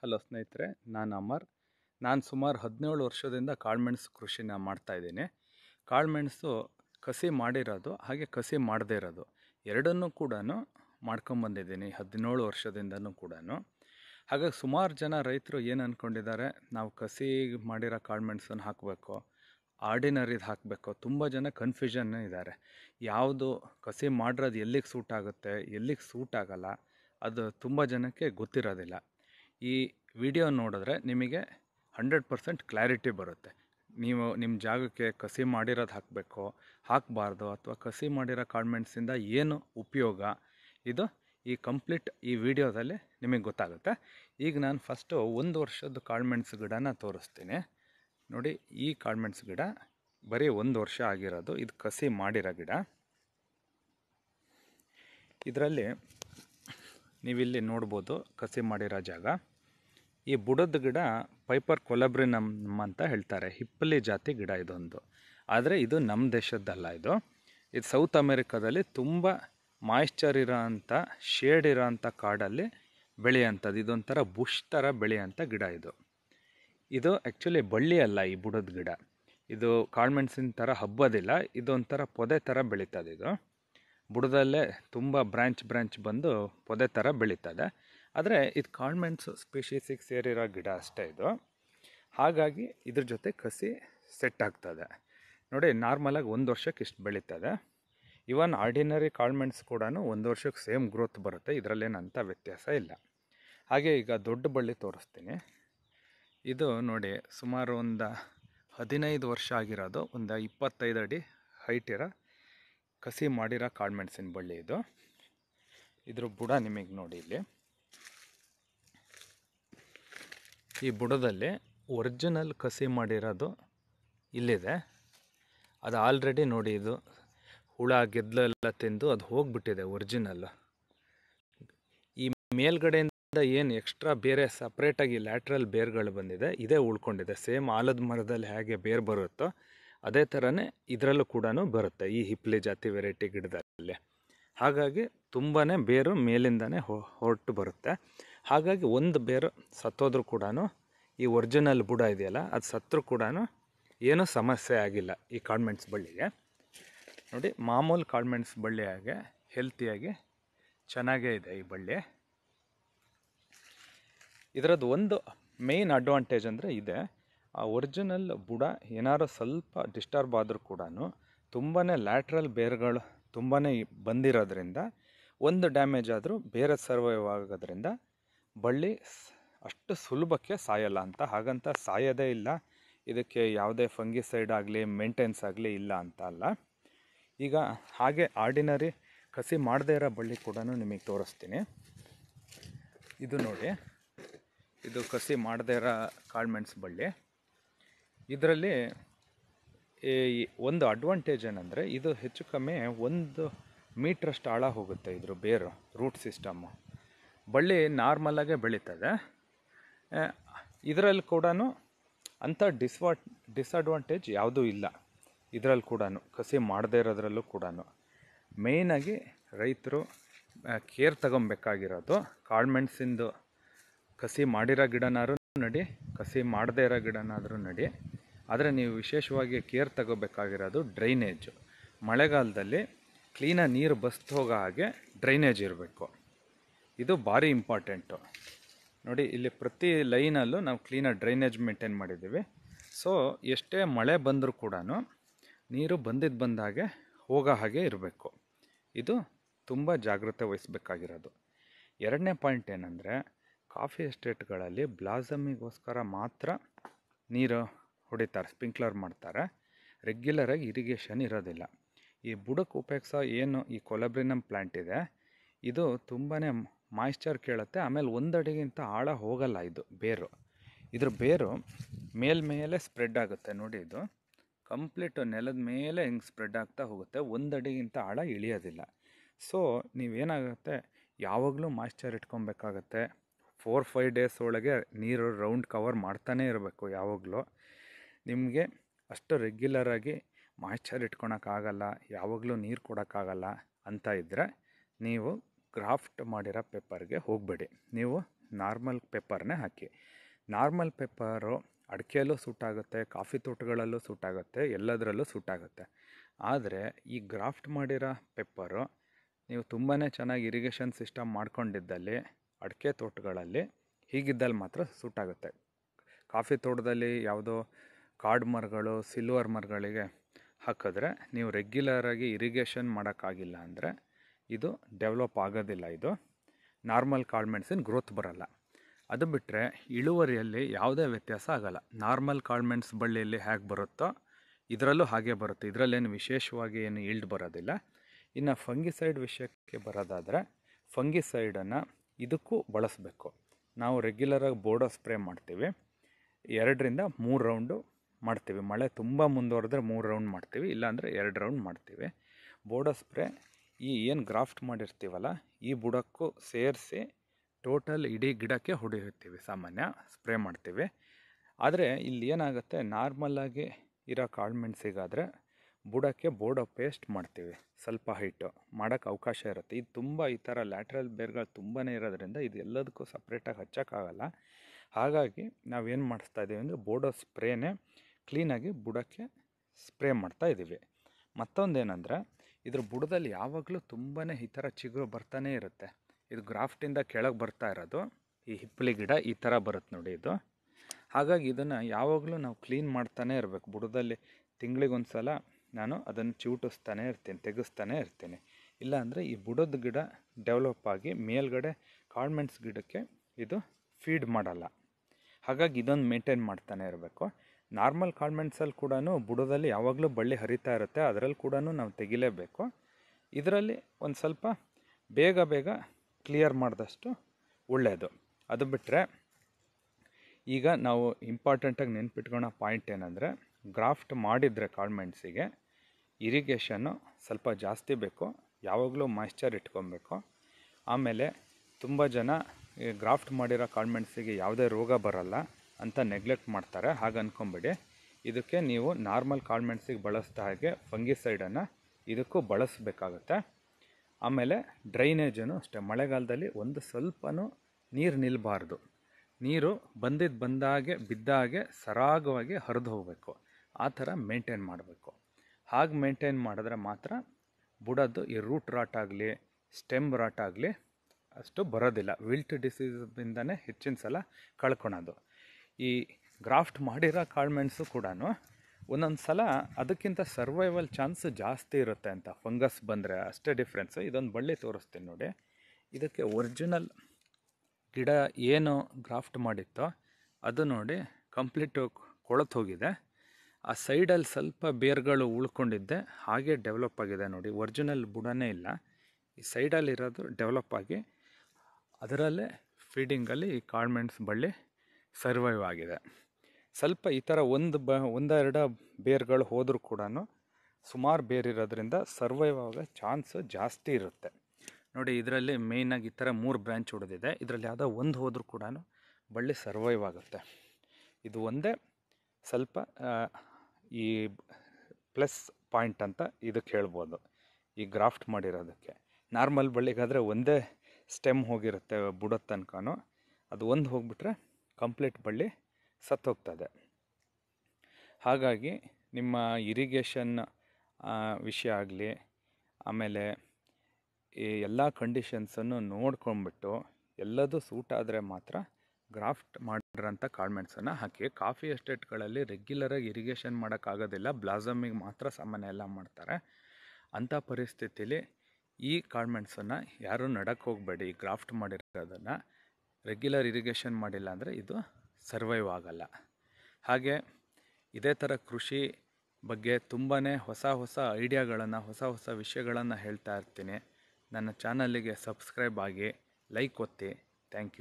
hello ಸ್ನೇಹಿತರೆ ನಾನು ಅಮರ್ ನಾನು ಸುಮಾರು ಹದಿನೇಳು ವರ್ಷದಿಂದ ಕಾಳುಮೆಣಸು ಕೃಷಿನ ಮಾಡ್ತಾಯಿದ್ದೀನಿ ಕಾಳುಮೆಣಸು ಕಸಿ ಮಾಡಿರೋದು ಹಾಗೆ ಕಸಿ ಮಾಡದೇ ಇರೋದು ಎರಡನ್ನೂ ಕೂಡ ಮಾಡ್ಕೊಂಬಂದಿದ್ದೀನಿ ಹದಿನೇಳು ವರ್ಷದಿಂದನೂ ಕೂಡ ಹಾಗಾಗಿ ಸುಮಾರು ಜನ ರೈತರು ಏನು ಅಂದ್ಕೊಂಡಿದ್ದಾರೆ ನಾವು ಕಸಿ ಮಾಡಿರೋ ಕಾಳುಮೆಣಸನ್ನು ಹಾಕಬೇಕು ಆರ್ಡಿನರಿದು ಹಾಕಬೇಕು ತುಂಬ ಜನ ಕನ್ಫ್ಯೂಷನ್ ಇದ್ದಾರೆ ಯಾವುದು ಕಸಿ ಮಾಡಿರೋದು ಎಲ್ಲಿಗೆ ಸೂಟ್ ಆಗುತ್ತೆ ಎಲ್ಲಿಗೆ ಸೂಟ್ ಆಗಲ್ಲ ಅದು ತುಂಬ ಜನಕ್ಕೆ ಗೊತ್ತಿರೋದಿಲ್ಲ ಈ ವಿಡಿಯೋ ನೋಡಿದ್ರೆ ನಿಮಗೆ ಹಂಡ್ರೆಡ್ ಪರ್ಸೆಂಟ್ ಕ್ಲಾರಿಟಿ ಬರುತ್ತೆ ನೀವು ನಿಮ್ಮ ಜಾಗಕ್ಕೆ ಕಸಿ ಮಾಡಿರೋದು ಹಾಕಬೇಕು ಹಾಕಬಾರ್ದು ಅಥವಾ ಕಸಿ ಮಾಡಿರೋ ಕಾಳುಮೆಣಸಿಂದ ಏನು ಉಪಯೋಗ ಇದು ಈ ಕಂಪ್ಲೀಟ್ ಈ ವಿಡಿಯೋದಲ್ಲಿ ನಿಮಗೆ ಗೊತ್ತಾಗುತ್ತೆ ಈಗ ನಾನು ಫಸ್ಟು ಒಂದು ವರ್ಷದ ಕಾಳುಮೆಣಸು ಗಿಡನ ತೋರಿಸ್ತೀನಿ ನೋಡಿ ಈ ಕಾಳುಮೆಣಸು ಗಿಡ ಬರೀ ಒಂದು ವರ್ಷ ಆಗಿರೋದು ಇದು ಕಸಿ ಮಾಡಿರೋ ಗಿಡ ಇದರಲ್ಲಿ ನೀವಿಲ್ಲಿ ನೋಡ್ಬೋದು ಕಸಿ ಮಾಡಿರೋ ಜಾಗ ಈ ಬುಡದ ಗಿಡ ಪೈಪರ್ ಕೊಲಬ್ರಿನಮ್ ಅಂತ ಹೇಳ್ತಾರೆ ಹಿಪ್ಪಲಿ ಜಾತಿ ಗಿಡ ಇದೊಂದು ಆದರೆ ಇದು ನಮ್ಮ ದೇಶದ್ದಲ್ಲ ಇದು ಇದು ಸೌತ್ ಅಮೇರಿಕಾದಲ್ಲಿ ತುಂಬ ಮಾಯಿಶ್ಚರ್ ಇರೋ ಅಂಥ ಶೇಡ್ ಇರೋ ಅಂಥ ಕಾಡಲ್ಲಿ ಬೆಳೆಯೋಂಥದ್ದು ಇದೊಂಥರ ಬುಷ್ ಥರ ಬೆಳೆಯೋಂಥ ಗಿಡ ಇದು ಇದು ಆ್ಯಕ್ಚುಲಿ ಬಳ್ಳಿ ಅಲ್ಲ ಈ ಬುಡದ ಗಿಡ ಇದು ಕಾಳುಮೆಣಸಿನ ಥರ ಹಬ್ಬದಿಲ್ಲ ಇದೊಂಥರ ಪೊದೆ ಥರ ಬೆಳೀತದೆ ಇದು ಬುಡದಲ್ಲೇ ತುಂಬ ಬ್ರ್ಯಾಂಚ್ ಬ್ರ್ಯಾಂಚ್ ಬಂದು ಪೊದೆ ಥರ ಬೆಳೀತದೆ ಆದರೆ ಇದು ಕಾಳುಮೆಣಸು ಸ್ಪೀಷೀಸಿಗೆ ಸೇರಿರೋ ಗಿಡ ಅಷ್ಟೇ ಇದು ಹಾಗಾಗಿ ಇದ್ರ ಜೊತೆ ಕಸಿ ಸೆಟ್ ಆಗ್ತದೆ ನೋಡಿ ನಾರ್ಮಲಾಗಿ ಒಂದು ವರ್ಷಕ್ಕೆ ಇಷ್ಟು ಬೆಳೀತದೆ ಇವನ್ ಆರ್ಡಿನರಿ ಕಾಳುಮೆಣಸು ಕೂಡ ಒಂದು ವರ್ಷಕ್ಕೆ ಸೇಮ್ ಗ್ರೋತ್ ಬರುತ್ತೆ ಇದರಲ್ಲೇನಂಥ ವ್ಯತ್ಯಾಸ ಇಲ್ಲ ಹಾಗೆ ಈಗ ದೊಡ್ಡ ಬಳ್ಳಿ ತೋರಿಸ್ತೀನಿ ಇದು ನೋಡಿ ಸುಮಾರು ಒಂದು ಹದಿನೈದು ವರ್ಷ ಆಗಿರೋದು ಒಂದು ಇಪ್ಪತ್ತೈದು ಅಡಿ ಹೈಟ್ ಇರೋ ಕಸಿ ಮಾಡಿರೋ ಕಾಳುಮೆಣಸಿನ ಬಳ್ಳಿ ಇದು ಇದ್ರ ಬುಡ ನಿಮಗೆ ನೋಡಿ ಇಲ್ಲಿ ಈ ಬುಡದಲ್ಲಿ ಒರಿಜಿನಲ್ ಕಸಿ ಮಾಡಿರೋದು ಇಲ್ಲಿದೆ ಅದು ಆಲ್ರೆಡಿ ನೋಡಿ ಇದು ಹುಳ ಗೆದ್ದಲೆಲ್ಲ ತಿಂದು ಅದು ಹೋಗ್ಬಿಟ್ಟಿದೆ ಒರಿಜಿನಲ್ ಈ ಮೇಲ್ಗಡೆಯಿಂದ ಏನು ಎಕ್ಸ್ಟ್ರಾ ಬೇರೆ ಸಪ್ರೇಟಾಗಿ ಲ್ಯಾಟ್ರಲ್ ಬೇರ್ಗಳು ಬಂದಿದೆ ಇದೇ ಉಳ್ಕೊಂಡಿದೆ ಸೇಮ್ ಆಲದ ಮರದಲ್ಲಿ ಹೇಗೆ ಬೇರು ಬರುತ್ತೋ ಅದೇ ಥರನೇ ಇದರಲ್ಲೂ ಕೂಡ ಬರುತ್ತೆ ಈ ಹಿಪ್ಲಿ ಜಾತಿ ವೆರೈಟಿ ಗಿಡದಲ್ಲಿ ಹಾಗಾಗಿ ತುಂಬಾ ಬೇರು ಮೇಲಿಂದನೇ ಹೊರಟು ಬರುತ್ತೆ ಹಾಗಾಗಿ ಒಂದು ಬೇರು ಸತ್ತೋದ್ರೂ ಕೂಡ ಈ ಒರಿಜಿನಲ್ ಬುಡ ಇದೆಯಲ್ಲ ಅದು ಸತ್ರೂ ಕೂಡ ಏನೂ ಸಮಸ್ಯೆ ಆಗಿಲ್ಲ ಈ ಕಾಳುಮೆಣಸು ಬಳ್ಳಿಗೆ ನೋಡಿ ಮಾಮೂಲು ಕಾಳುಮೆಣಸು ಬಳ್ಳಿ ಹಾಗೆ ಹೆಲ್ತಿಯಾಗಿ ಚೆನ್ನಾಗೇ ಇದೆ ಈ ಬಳ್ಳಿ ಇದರದ್ದು ಒಂದು ಮೇಯ್ನ್ ಅಡ್ವಾಂಟೇಜ್ ಅಂದರೆ ಇದೆ ಆ ಒರಿಜಿನಲ್ ಬುಡ ಏನಾರು ಸ್ವಲ್ಪ ಡಿಸ್ಟರ್ಬ್ ಆದರೂ ಕೂಡ ತುಂಬಾ ಲ್ಯಾಟ್ರಲ್ ಬೇರ್ಗಳು ತುಂಬಾ ಬಂದಿರೋದ್ರಿಂದ ಒಂದು ಡ್ಯಾಮೇಜ್ ಆದರೂ ಬೇರೆ ಸರ್ವೈವ್ ಆಗೋದ್ರಿಂದ ಬಳ್ಳಿ ಅಷ್ಟು ಸುಲಭಕ್ಕೆ ಸಾಯಲ್ಲ ಅಂತ ಹಾಗಂತ ಸಾಯೋದೇ ಇಲ್ಲ ಇದಕ್ಕೆ ಯಾವುದೇ ಫಂಗಿಸೈಡ್ ಆಗಲಿ ಮೇಂಟೆನ್ಸ್ ಆಗಲಿ ಇಲ್ಲ ಅಂತ ಅಲ್ಲ ಈಗ ಹಾಗೆ ಆರ್ಡಿನರಿ ಕಸಿ ಮಾಡದೇ ಇರೋ ಬಳ್ಳಿ ಕೂಡ ನಿಮಗೆ ತೋರಿಸ್ತೀನಿ ಇದು ನೋಡಿ ಇದು ಕಸಿ ಮಾಡದೇ ಇರೋ ಕಾಳುಮೆಣಸು ಬಳ್ಳಿ ಇದರಲ್ಲಿ ಈ ಒಂದು ಅಡ್ವಾಂಟೇಜ್ ಏನಂದರೆ ಇದು ಹೆಚ್ಚು ಕಮ್ಮಿ ಒಂದು ಮೀಟ್ರಷ್ಟು ಆಳ ಹೋಗುತ್ತೆ ಇದ್ರ ಬೇರು ರೂಟ್ ಸಿಸ್ಟಮ್ಮು ಬಳ್ಳಿ ನಾರ್ಮಲಾಗೇ ಬೆಳೀತದೆ ಇದರಲ್ಲಿ ಕೂಡ ಅಂಥ ಡಿಸ್ವಾ ಡಿಸಡ್ವಾಂಟೇಜ್ ಯಾವುದೂ ಇಲ್ಲ ಇದರಲ್ಲಿ ಕೂಡ ಕಸಿ ಮಾಡದೇ ಇರೋದ್ರಲ್ಲೂ ಕೂಡ ಮೇಯ್ನಾಗಿ ರೈತರು ಕೇರ್ ತಗೊಬೇಕಾಗಿರೋದು ಕಾಳುಮೆಣಸಿಂದು ಕಸಿ ಮಾಡಿರೋ ಗಿಡನಾದ್ರೂ ನಡಿ ಕಸಿ ಮಾಡದೇ ಇರೋ ಗಿಡನಾದರೂ ನಡಿ ಆದರೆ ನೀವು ವಿಶೇಷವಾಗಿ ಕೇರ್ ತಗೋಬೇಕಾಗಿರೋದು ಡ್ರೈನೇಜು ಮಳೆಗಾಲದಲ್ಲಿ ಕ್ಲೀನಾಗಿ ನೀರು ಬಸ್ದು ಹೋಗೋ ಹಾಗೆ ಡ್ರೈನೇಜ್ ಇರಬೇಕು ಇದು ಭಾರಿ ಇಂಪಾರ್ಟೆಂಟು ನೋಡಿ ಇಲ್ಲಿ ಪ್ರತಿ ಲೈನಲ್ಲೂ ನಾವು ಕ್ಲೀನಾಗಿ ಡ್ರೈನೇಜ್ ಮೇಂಟೈನ್ ಮಾಡಿದ್ದೀವಿ ಸೊ ಎಷ್ಟೇ ಮಳೆ ಬಂದರೂ ಕೂಡ ನೀರು ಬಂದಿದ್ದು ಬಂದಾಗೆ ಹೋಗೋ ಹಾಗೆ ಇರಬೇಕು ಇದು ತುಂಬ ಜಾಗ್ರತೆ ವಹಿಸ್ಬೇಕಾಗಿರೋದು ಎರಡನೇ ಪಾಯಿಂಟ್ ಏನಂದರೆ ಕಾಫಿ ಎಸ್ಟೇಟ್ಗಳಲ್ಲಿ ಬ್ಲಾಸಮಿಗೋಸ್ಕರ ಮಾತ್ರ ನೀರು ಹೊಡಿತಾರೆ ಸ್ಪ್ರಿಂಕ್ಲರ್ ಮಾಡ್ತಾರೆ ರೆಗ್ಯುಲರಾಗಿ ಇರಿಗೇಷನ್ ಇರೋದಿಲ್ಲ ಈ ಬುಡಕ್ಕೆ ಉಪಯೋಗಿಸೋ ಏನು ಈ ಕೊಲಬ್ರಿನಮ್ ಪ್ಲ್ಯಾಂಟ್ ಇದೆ ಇದು ತುಂಬಾ ಮಾಯಿಶ್ಚರ್ ಕೇಳುತ್ತೆ ಆಮೇಲೆ ಒಂದಡಿಗಿಂತ ಆಳ ಹೋಗಲ್ಲ ಇದು ಬೇರು ಇದ್ರ ಬೇರು ಮೇಲ್ಮೇಲೆ ಸ್ಪ್ರೆಡ್ ಆಗುತ್ತೆ ನೋಡಿ ಇದು ಕಂಪ್ಲೀಟ್ ನೆಲದ ಮೇಲೆ ಹಿಂಗೆ ಸ್ಪ್ರೆಡ್ ಆಗ್ತಾ ಹೋಗುತ್ತೆ ಒಂದಡಿಗಿಂತ ಆಳ ಇಳಿಯೋದಿಲ್ಲ ಸೊ ನೀವೇನಾಗುತ್ತೆ ಯಾವಾಗಲೂ ಮಾಯಿಶ್ಚರ್ ಇಟ್ಕೊಬೇಕಾಗತ್ತೆ ಫೋರ್ ಫೈವ್ ಡೇಸ್ ಒಳಗೆ ನೀರು ರೌಂಡ್ ಕವರ್ ಮಾಡ್ತಾನೇ ಇರಬೇಕು ಯಾವಾಗಲೂ ನಿಮಗೆ ಅಷ್ಟು ರೆಗ್ಯುಲರಾಗಿ ಮಾಯಿಶ್ಚರ್ ಇಟ್ಕೊಳಕ್ಕಾಗಲ್ಲ ಯಾವಾಗಲೂ ನೀರು ಕೊಡೋಕ್ಕಾಗಲ್ಲ ಅಂತ ಇದ್ದರೆ ನೀವು ಗ್ರಾಫ್ಟ್ ಮಾಡಿರೋ ಪೇಪರ್ಗೆ ಹೋಗಬೇಡಿ ನೀವು ನಾರ್ಮಲ್ ಪೆಪ್ಪರ್ನೇ ಹಾಕಿ ನಾರ್ಮಲ್ ಪೆಪ್ಪರು ಅಡಿಕೆಯಲ್ಲೂ ಸೂಟಾಗುತ್ತೆ ಕಾಫಿ ತೋಟಗಳಲ್ಲೂ ಸೂಟಾಗುತ್ತೆ ಎಲ್ಲದರಲ್ಲೂ ಸೂಟಾಗುತ್ತೆ ಆದರೆ ಈ ಗ್ರಾಫ್ಟ್ ಮಾಡಿರೋ ಪೆಪ್ಪರು ನೀವು ತುಂಬಾ ಚೆನ್ನಾಗಿ ಇರಿಗೇಷನ್ ಸಿಸ್ಟಮ್ ಮಾಡ್ಕೊಂಡಿದ್ದಲ್ಲಿ ಅಡಿಕೆ ತೋಟಗಳಲ್ಲಿ ಹೀಗಿದ್ದಲ್ಲಿ ಮಾತ್ರ ಸೂಟಾಗುತ್ತೆ ಕಾಫಿ ತೋಟದಲ್ಲಿ ಯಾವುದೋ ಕಾಡು ಮರಗಳು ಸಿಲ್ವರ್ ಮರಗಳಿಗೆ ಹಾಕಿದ್ರೆ ನೀವು ರೆಗ್ಯುಲರಾಗಿ ಇರಿಗೇಷನ್ ಮಾಡೋಕ್ಕಾಗಿಲ್ಲ ಅಂದರೆ ಇದು ಡೆವಲಪ್ ಆಗೋದಿಲ್ಲ ಇದು ನಾರ್ಮಲ್ ಕಾಳ್ಮೆಣ್ಸಿನ ಗ್ರೋತ್ ಬರಲ್ಲ ಅದು ಬಿಟ್ಟರೆ ಇಳುವರಿಯಲ್ಲಿ ಯಾವುದೇ ವ್ಯತ್ಯಾಸ ಆಗಲ್ಲ ನಾರ್ಮಲ್ ಕಾಳ್ಮೆಣ್ಸ್ ಬಳ್ಳಿಯಲ್ಲಿ ಹೇಗೆ ಬರುತ್ತೋ ಇದರಲ್ಲೂ ಹಾಗೆ ಬರುತ್ತೆ ಇದರಲ್ಲೇನು ವಿಶೇಷವಾಗಿ ಏನು ಈಲ್ಡ್ ಬರೋದಿಲ್ಲ ಇನ್ನು ಫಂಗಿಸೈಡ್ ವಿಷಯಕ್ಕೆ ಬರೋದಾದರೆ ಫಂಗಿಸೈಡನ್ನು ಇದಕ್ಕೂ ಬಳಸಬೇಕು ನಾವು ರೆಗ್ಯುಲರಾಗಿ ಬೋರ್ಡೋ ಸ್ಪ್ರೇ ಮಾಡ್ತೀವಿ ಎರಡರಿಂದ ಮೂರು ರೌಂಡು ಮಾಡ್ತೀವಿ ಮಳೆ ತುಂಬ ಮುಂದುವರೆದ್ರೆ ಮೂರು ರೌಂಡ್ ಮಾಡ್ತೀವಿ ಇಲ್ಲಾಂದರೆ ಎರಡು ರೌಂಡ್ ಮಾಡ್ತೀವಿ ಬೋರ್ಡೋ ಸ್ಪ್ರೇ ಈ ಏನು ಗ್ರಾಫ್ಟ್ ಮಾಡಿರ್ತೀವಲ್ಲ ಈ ಬುಡಕ್ಕೂ ಸೇರಿಸಿ ಟೋಟಲ್ ಇಡೀ ಗಿಡಕ್ಕೆ ಹೊಡೆಯುತ್ತೀವಿ ಸಾಮಾನ್ಯ ಸ್ಪ್ರೇ ಮಾಡ್ತೀವಿ ಆದರೆ ಇಲ್ಲಿ ಏನಾಗುತ್ತೆ ನಾರ್ಮಲಾಗಿ ಇರೋ ಕಾಳುಮೆಣ್ಸಿಗಾದರೆ ಬುಡಕ್ಕೆ ಬೋರ್ಡೋ ಪೇಸ್ಟ್ ಮಾಡ್ತೀವಿ ಸ್ವಲ್ಪ ಹೈಟು ಮಾಡೋಕ್ಕೆ ಅವಕಾಶ ಇರುತ್ತೆ ಇದು ತುಂಬ ಈ ಥರ ಲ್ಯಾಟ್ರಲ್ ಬೇರ್ಗಳು ತುಂಬಾ ಇರೋದ್ರಿಂದ ಇದು ಎಲ್ಲದಕ್ಕೂ ಸಪ್ರೇಟಾಗಿ ಹಚ್ಚೋಕ್ಕಾಗಲ್ಲ ಹಾಗಾಗಿ ನಾವೇನು ಮಾಡಿಸ್ತಾ ಇದ್ದೀವಿ ಅಂದರೆ ಬೋರ್ಡೋ ಸ್ಪ್ರೇನೇ ಕ್ಲೀನಾಗಿ ಬುಡಕ್ಕೆ ಸ್ಪ್ರೇ ಮಾಡ್ತಾ ಇದ್ದೀವಿ ಮತ್ತೊಂದೇನೆಂದರೆ ಇದ್ರ ಬುಡದಲ್ಲಿ ಯಾವಾಗಲೂ ತುಂಬಾ ಈ ಥರ ಚಿಗುರು ಬರ್ತಾನೇ ಇರುತ್ತೆ ಇದು ಗ್ರಾಫ್ಟಿಂದ ಕೆಳಗೆ ಬರ್ತಾ ಇರೋದು ಈ ಹಿಪ್ಪಲಿ ಗಿಡ ಈ ಥರ ಬರುತ್ತೆ ನೋಡಿ ಇದು ಹಾಗಾಗಿ ಇದನ್ನು ಯಾವಾಗಲೂ ನಾವು ಕ್ಲೀನ್ ಮಾಡ್ತಾನೇ ಇರಬೇಕು ಬುಡದಲ್ಲಿ ತಿಂಗಳಿಗೊಂದು ಸಲ ನಾನು ಅದನ್ನು ಚಿವುಟಿಸ್ತಾನೆ ಇರ್ತೀನಿ ತೆಗೆಸ್ತಾನೆ ಇರ್ತೀನಿ ಇಲ್ಲಾಂದರೆ ಈ ಬುಡದ ಗಿಡ ಡೆವಲಪ್ ಆಗಿ ಮೇಲ್ಗಡೆ ಕಾಳ್ಮೆಣ್ಸ್ ಗಿಡಕ್ಕೆ ಇದು ಫೀಡ್ ಮಾಡಲ್ಲ ಹಾಗಾಗಿ ಇದೊಂದು ಮೇಂಟೈನ್ ಮಾಡ್ತಾನೆ ಇರಬೇಕು ನಾರ್ಮಲ್ ಕಾಳ್ಮೆಣ್ಸಲ್ಲಿ ಕೂಡ ಬುಡದಲ್ಲಿ ಯಾವಾಗಲೂ ಬಳ್ಳಿ ಹರಿತಾ ಇರುತ್ತೆ ಅದರಲ್ಲಿ ಕೂಡ ನಾವು ತೆಗಿಲೇಬೇಕು ಇದರಲ್ಲಿ ಒಂದು ಸ್ವಲ್ಪ ಬೇಗ ಬೇಗ ಕ್ಲಿಯರ್ ಮಾಡಿದಷ್ಟು ಒಳ್ಳೆಯದು ಅದು ಬಿಟ್ಟರೆ ಈಗ ನಾವು ಇಂಪಾರ್ಟೆಂಟಾಗಿ ನೆನ್ಪಿಟ್ಕೊಳ್ಳೋ ಪಾಯಿಂಟ್ ಏನಂದರೆ ಗ್ರಾಫ್ಟ್ ಮಾಡಿದರೆ ಕಾಳ್ಮೆಣ್ಸಿಗೆ ಇರಿಗೇಷನ್ನು ಸ್ವಲ್ಪ ಜಾಸ್ತಿ ಬೇಕು ಯಾವಾಗಲೂ ಮಾಯ್ಶ್ಚರ್ ಇಟ್ಕೊಬೇಕು ಆಮೇಲೆ ತುಂಬ ಜನ ಈ ಗ್ರಾಫ್ಟ್ ಮಾಡಿರೋ ಕಾಳ್ಮೆಣ್ಸಿಗೆ ಯಾವುದೇ ರೋಗ ಬರಲ್ಲ ಅಂತ ನೆಗ್ಲೆಕ್ಟ್ ಮಾಡ್ತಾರೆ ಹಾಗೆ ಅಂದ್ಕೊಂಬಿಡಿ ಇದಕ್ಕೆ ನೀವು ನಾರ್ಮಲ್ ಕಾಳ್ಮೆಣ್ಸಿಗೆ ಬಳಸ್ದ ಹಾಗೆ ಫಂಗಿಸೈಡನ್ನು ಇದಕ್ಕೂ ಬಳಸಬೇಕಾಗತ್ತೆ ಆಮೇಲೆ ಡ್ರೈನೇಜನು ಅಷ್ಟೇ ಮಳೆಗಾಲದಲ್ಲಿ ಒಂದು ಸ್ವಲ್ಪನೂ ನೀರು ನಿಲ್ಲಬಾರ್ದು ನೀರು ಬಂದಿದ್ದು ಬಂದಾಗೆ ಬಿದ್ದಾಗೆ ಸರಾಗವಾಗಿ ಹರಿದು ಹೋಗಬೇಕು ಆ ಥರ ಮೇಂಟೈನ್ ಮಾಡಬೇಕು ಹಾಗೆ ಮೇಂಟೈನ್ ಮಾಡಿದ್ರೆ ಮಾತ್ರ ಬುಡದ್ದು ಈ ರೂಟ್ ರಾಟ್ ಆಗಲಿ ಸ್ಟೆಮ್ ರಾಟ್ ಆಗಲಿ ಅಷ್ಟು ಬರೋದಿಲ್ಲ ವಿಲ್ಟ್ ಡಿಸೀಸಿಂದನೇ ಹೆಚ್ಚಿನ ಸಲ ಕಳ್ಕೊಳೋದು ಈ ಗ್ರಾಫ್ಟ್ ಮಾಡಿರೋ ಕಾಳ್ಮೆಣ್ಸು ಕೂಡ ಒಂದೊಂದು ಸಲ ಅದಕ್ಕಿಂತ ಸರ್ವೈವಲ್ ಚಾನ್ಸ್ ಜಾಸ್ತಿ ಇರುತ್ತೆ ಅಂತ ಫಂಗಸ್ ಬಂದರೆ ಅಷ್ಟೇ ಡಿಫ್ರೆನ್ಸು ಇದೊಂದು ಬಳ್ಳಿ ತೋರಿಸ್ತೀನಿ ನೋಡಿ ಇದಕ್ಕೆ ಒರಿಜಿನಲ್ ಗಿಡ ಏನು ಗ್ರಾಫ್ಟ್ ಮಾಡಿತ್ತೋ ಅದು ನೋಡಿ ಕಂಪ್ಲೀಟು ಕೊಳತು ಹೋಗಿದೆ ಆ ಸೈಡಲ್ಲಿ ಸ್ವಲ್ಪ ಬೇರ್ಗಳು ಉಳ್ಕೊಂಡಿದ್ದೆ ಹಾಗೆ ಡೆವಲಪ್ ಆಗಿದೆ ನೋಡಿ ಒರಿಜಿನಲ್ ಬುಡನೇ ಇಲ್ಲ ಈ ಸೈಡಲ್ಲಿರೋದು ಡೆವಲಪ್ ಆಗಿ ಅದರಲ್ಲೇ ಫೀಡಿಂಗಲ್ಲಿ ಈ ಕಾಳ್ಮೆಣ್ಸ್ ಬಳ್ಳಿ ಸರ್ವೈವ್ ಆಗಿದೆ ಸ್ವಲ್ಪ ಈ ಥರ ಒಂದು ಬ ಒಂದೆರಡು ಬೇರ್ಗಳು ಹೋದರೂ ಕೂಡ ಸುಮಾರು ಬೇರಿರೋದ್ರಿಂದ ಸರ್ವೈವ್ ಆಗೋ ಚಾನ್ಸು ಜಾಸ್ತಿ ಇರುತ್ತೆ ನೋಡಿ ಇದರಲ್ಲಿ ಮೇಯ್ನಾಗಿ ಈ ಥರ ಮೂರು ಬ್ರ್ಯಾಂಚ್ ಹೊಡೆದಿದೆ ಇದರಲ್ಲಿ ಯಾವುದೋ ಒಂದು ಹೋದರೂ ಕೂಡ ಬಳ್ಳಿ ಸರ್ವೈವ್ ಆಗುತ್ತೆ ಇದು ಒಂದೇ ಸ್ವಲ್ಪ ಆ, ಈ ಪ್ಲಸ್ ಪಾಯಿಂಟ್ ಅಂತ ಇದಕ್ಕೆ ಹೇಳ್ಬೋದು ಈ ಗ್ರಾಫ್ಟ್ ಮಾಡಿರೋದಕ್ಕೆ ನಾರ್ಮಲ್ ಬಳ್ಳಿಗಾದರೆ ಒಂದೇ ಸ್ಟೆಮ್ ಹೋಗಿರುತ್ತೆ ಬುಡದ ತನಕನೂ ಅದು ಒಂದು ಹೋಗ್ಬಿಟ್ರೆ ಕಂಪ್ಲೀಟ್ ಬಳ್ಳಿ ಸತ್ತೋಗ್ತದೆ ಹಾಗಾಗಿ ನಿಮ್ಮ ಇರಿಗೇಷನ್ ವಿಷಯ ಆಗಲಿ ಆಮೇಲೆ ಈ ಎಲ್ಲ ಕಂಡೀಷನ್ಸನ್ನು ನೋಡ್ಕೊಂಬಿಟ್ಟು ಎಲ್ಲದೂ ಸೂಟ್ ಆದರೆ ಮಾತ್ರ ಗ್ರಾಫ್ಟ್ ಮಾಡಿರೋಂಥ ಕಾಳ್ಮೆಣ್ಸನ್ನು ಹಾಕಿ ಕಾಫಿ ಎಸ್ಟೇಟ್ಗಳಲ್ಲಿ ರೆಗ್ಯುಲರಾಗಿ ಇರಿಗೇಷನ್ ಮಾಡೋಕ್ಕಾಗೋದಿಲ್ಲ ಬ್ಲಾಸಮಿಗೆ ಮಾತ್ರ ಸಾಮಾನ್ಯ ಎಲ್ಲ ಮಾಡ್ತಾರೆ ಅಂಥ ಪರಿಸ್ಥಿತಿಲಿ ಈ ಕಾಳ್ಮೆಣ್ಸನ್ನು ಯಾರೂ ನಡಕ್ಕೆ ಹೋಗಬೇಡಿ ಗ್ರಾಫ್ಟ್ ಮಾಡಿರೋದನ್ನು ರೆಗ್ಯುಲರ್ ಇರಿಗೇಷನ್ ಮಾಡಿಲ್ಲ ಅಂದರೆ ಇದು ಸರ್ವೈವ್ ಆಗಲ್ಲ ಹಾಗೆ ಇದೇ ಥರ ಕೃಷಿ ಬಗ್ಗೆ ತುಂಬಾ ಹೊಸ ಹೊಸ ಐಡಿಯಾಗಳನ್ನು ಹೊಸ ಹೊಸ ವಿಷಯಗಳನ್ನು ಹೇಳ್ತಾ ಇರ್ತೀನಿ ನನ್ನ ಚಾನಲ್ಲಿಗೆ ಸಬ್ಸ್ಕ್ರೈಬ್ ಆಗಿ ಲೈಕ್ ಒತ್ತಿ ಥ್ಯಾಂಕ್ ಯು